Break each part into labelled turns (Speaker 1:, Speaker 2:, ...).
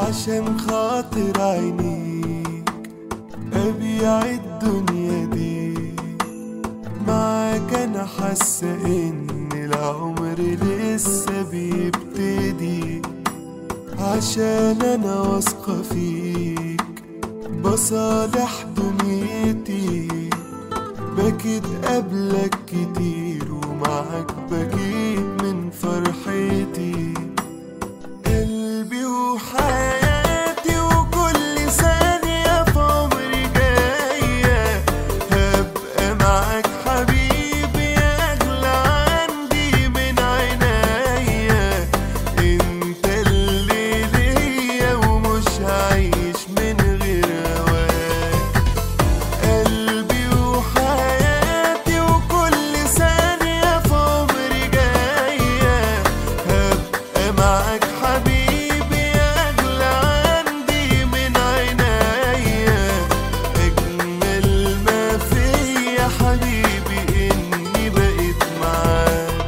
Speaker 1: عشان خاطر عينيك أبيع الدنيا دي معاك أنا حاسة إن العمر لسه بيبتدي عشان أنا واثقة فيك بصالح دنيتي بكيت قبلك كتير ومعاك بكيت من فرحتي قلبي وحياتي وكل ثانية في عمري جاية هبقى معاك حبيبي أغلى عندي من عينيا انت اللي ليا ومش هعيش من غير هواك قلبي وحياتي وكل ثانية في عمري جاية هبقى معاك حبيبي أغلى عندي من عينيا أجمل ما فيا حبيبي إني بقيت معاك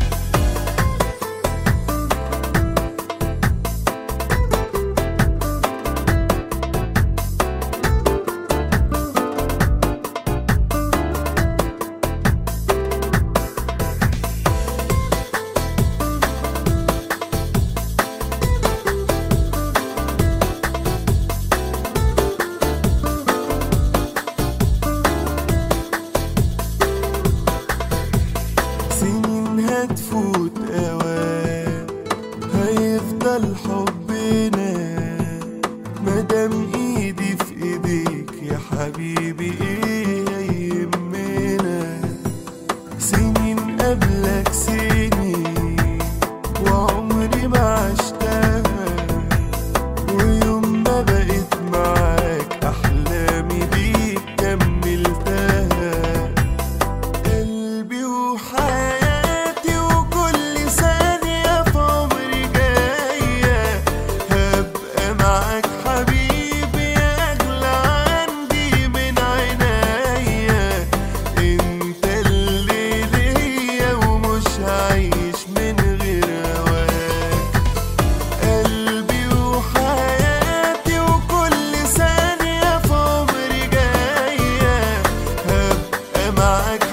Speaker 1: سنين هتفوت اوام هيفضل حبنا مادام ايدي في ايديك يا حبيبي ايه هيهمنا سنين قبلك سنين وعمري ما عشتها ويوم ما بقيت معاك احلامي بيك كملتها قلبي وحياتي وكل ثانية في عمري جاية هبقى معاك حبيبي أغلى عندي من عينيا انت اللي ليا ومش هعيش من غير هواك قلبي وحياتي وكل ثانية في عمري جاية هبقى معاك